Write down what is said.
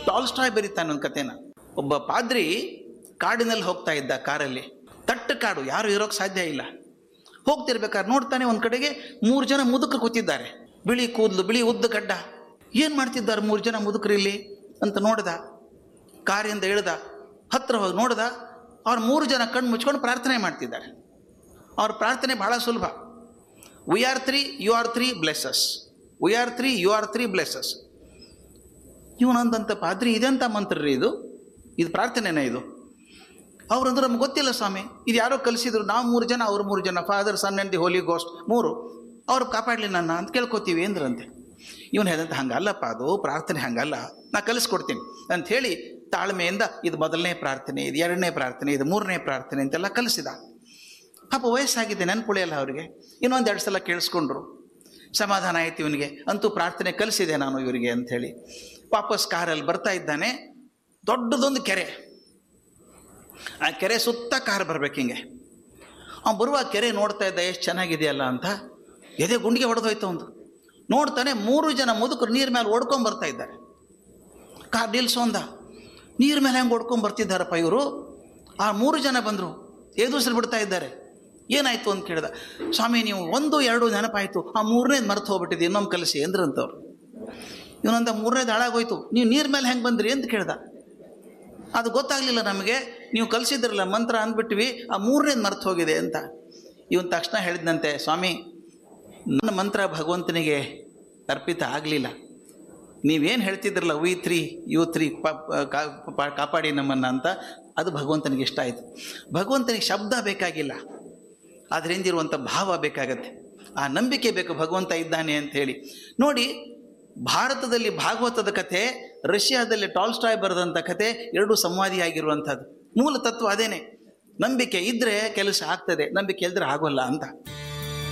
Tolstoy ಬರೀತಾನೆ ಒಂದು ಕಥೆನ ಒಬ್ಬ ಪಾದ್ರಿ ಕಾಡಿನಲ್ಲಿ ಹೋಗ್ತಾ ಇದ್ದ ಕಾರಲ್ಲಿ ತಟ್ಟು ಕಾಡು ಯಾರು ಇರೋಕ್ಕೆ ಸಾಧ್ಯ ಇಲ್ಲ ಹೋಗ್ತಿರ್ಬೇಕಾದ್ರೆ ನೋಡ್ತಾನೆ ಒಂದು ಕಡೆಗೆ ಮೂರು ಜನ ಮುದುಕರು ಕೂತಿದ್ದಾರೆ ಬಿಳಿ ಕೂದಲು ಬಿಳಿ ಉದ್ದ ಗಡ್ಡ ಏನು ಮಾಡ್ತಿದ್ದಾರೆ ಮೂರು ಜನ ಮುದುಕರು ಇಲ್ಲಿ ಅಂತ ನೋಡ್ದ ಕಾರಿಂದ ಇಳ್ದ ಹತ್ರ ಹೋಗಿ ನೋಡ್ದ ಅವ್ರು ಮೂರು ಜನ ಕಣ್ಣು ಮುಚ್ಕೊಂಡು ಪ್ರಾರ್ಥನೆ ಮಾಡ್ತಿದ್ದಾರೆ ಅವ್ರ ಪ್ರಾರ್ಥನೆ ಬಹಳ ಸುಲಭ we are three you are three bless us we are three you are three bless us ಇವನಂದಂತ ಪಾದ್ರಿ ಇದೆಂತ ಮಂತ್ರ ರೀ ಇದು ಇದು ಪ್ರಾರ್ಥನೆನೇ ಇದು ಅವ್ರಂದ್ರೆ ನಮ್ಗೆ ಗೊತ್ತಿಲ್ಲ ಸ್ವಾಮಿ ಇದು ಯಾರೋ ಕಲಿಸಿದ್ರು ನಾವು ಮೂರು ಜನ ಅವ್ರು ಮೂರು ಜನ father son and the holy ghost ಮೂರು ಅವ್ರು ಕಾಪಾಡಲಿ ನನ್ನ ಅಂತ ಕೇಳ್ಕೊತೀವಿ ಅಂದ್ರಂತೆ ಇವನು ಹೇಳಿದಂತ ಹಂಗಲ್ಲಪ್ಪ ಅದು ಪ್ರಾರ್ಥನೆ ಹಂಗಲ್ಲ ನಾ ಕಲಿಸ್ಕೊಡ್ತೀನಿ ಅಂತ ಹೇಳಿ ತಾಳ್ಮೆಯಿಂದ ಇದು ಮೊದಲನೇ ಪ್ರಾರ್ಥನೆ ಇದು ಎರಡನೇ ಪ್ರಾರ್ಥನೆ ಇದು ಮೂರನೇ ಪ್ರಾರ್ಥನೆ ಅಂತೆಲ್ಲ ಕಲಿಸಿದ ಪಾಪ ವಯಸ್ಸಾಗಿದೆ ನೆನ್ಪುಳಿಯಲ್ಲ ಅವರಿಗೆ ಇನ್ನೊಂದು ಎರಡು ಸಲ ಕೇಳಿಸ್ಕೊಂಡ್ರು ಸಮಾಧಾನ ಆಯ್ತು ಇವನಿಗೆ ಅಂತೂ ಪ್ರಾರ್ಥನೆ ಕಲಿಸಿದೆ ನಾನು ಇವರಿಗೆ ಅಂಥೇಳಿ ವಾಪಸ್ ಕಾರಲ್ಲಿ ಬರ್ತಾ ಇದ್ದಾನೆ ದೊಡ್ಡದೊಂದು ಕೆರೆ ಆ ಕೆರೆ ಸುತ್ತ ಕಾರ್ ಬರ್ಬೇಕು ಹಿಂಗೆ ಅವ್ನು ಬರುವ ಕೆರೆ ನೋಡ್ತಾ ಇದ್ದ ಎಷ್ಟು ಚೆನ್ನಾಗಿದೆಯಲ್ಲ ಅಂತ ಎದೆ ಗುಂಡಿಗೆ ಹೊಡೆದೋಯ್ತು ಒಂದು ನೋಡ್ತಾನೆ ಮೂರು ಜನ ಮುದುಕರು ನೀರು ಮೇಲೆ ಓಡ್ಕೊಂಡ್ ಬರ್ತಾ ಇದ್ದಾರೆ ಕಾರ್ ನಿಲ್ಸೋಂದ ನೀರು ಮೇಲೆ ಹೆಂಗೆ ಓಡ್ಕೊಂಡ್ ಬರ್ತಿದ್ದಾರಪ್ಪ ಇವರು ಆ ಮೂರು ಜನ ಬಂದರು ಏದುಸಿರು ಬಿಡ್ತಾ ಇದ್ದಾರೆ ಏನಾಯ್ತು ಅಂತ ಕೇಳಿದ ಸ್ವಾಮಿ ನೀವು ಒಂದು ಎರಡು ನೆನಪಾಯಿತು ಆ ಮೂರನೇದು ಮರೆತು ಹೋಗ್ಬಿಟ್ಟಿದೆ ಇನ್ನೊಮ್ಮೆ ಕಲಿಸಿ ಅಂದ್ರಂತವ್ರು ಇವನಂತ ಮೂರನೇದು ಹಾಳಾಗೋಯ್ತು ನೀವು ನೀರು ಮೇಲೆ ಹೆಂಗೆ ಬಂದ್ರಿ ಅಂತ ಕೇಳ್ದ ಅದು ಗೊತ್ತಾಗಲಿಲ್ಲ ನಮಗೆ ನೀವು ಕಲಿಸಿದ್ರಲ್ಲ ಮಂತ್ರ ಅಂದ್ಬಿಟ್ವಿ ಆ ಮೂರನೇದು ಮರ್ತು ಹೋಗಿದೆ ಅಂತ ಇವನ್ ತಕ್ಷಣ ಹೇಳಿದ್ನಂತೆ ಸ್ವಾಮಿ ನನ್ನ ಮಂತ್ರ ಭಗವಂತನಿಗೆ ಅರ್ಪಿತ ಆಗಲಿಲ್ಲ ನೀವೇನು ಹೇಳ್ತಿದ್ರಲ್ಲ ವಿ ತ್ರೀ ಯು ತ್ರೀ ಕಾಪಾಡಿ ನಮ್ಮನ್ನು ಅಂತ ಅದು ಭಗವಂತನಿಗೆ ಇಷ್ಟ ಆಯಿತು ಭಗವಂತನಿಗೆ ಶಬ್ದ ಬೇಕಾಗಿಲ್ಲ ಅದ್ರ ಹಿಂದಿರುವಂಥ ಭಾವ ಬೇಕಾಗತ್ತೆ ಆ ನಂಬಿಕೆ ಬೇಕು ಭಗವಂತ ಇದ್ದಾನೆ ಅಂತ ಹೇಳಿ ನೋಡಿ ಭಾರತದಲ್ಲಿ ಭಾಗವತದ ಕಥೆ ರಷ್ಯಾದಲ್ಲಿ ಟಾಲ್ಸ್ಟಾಯ್ ಬರೆದಂಥ ಕಥೆ ಎರಡೂ ಸಂವಾದಿಯಾಗಿರುವಂಥದ್ದು ಮೂಲ ತತ್ವ ಅದೇನೆ ನಂಬಿಕೆ ಇದ್ದರೆ ಕೆಲಸ ಆಗ್ತದೆ ನಂಬಿಕೆ ಇಲ್ಲದ್ರೆ ಆಗೋಲ್ಲ ಅಂತ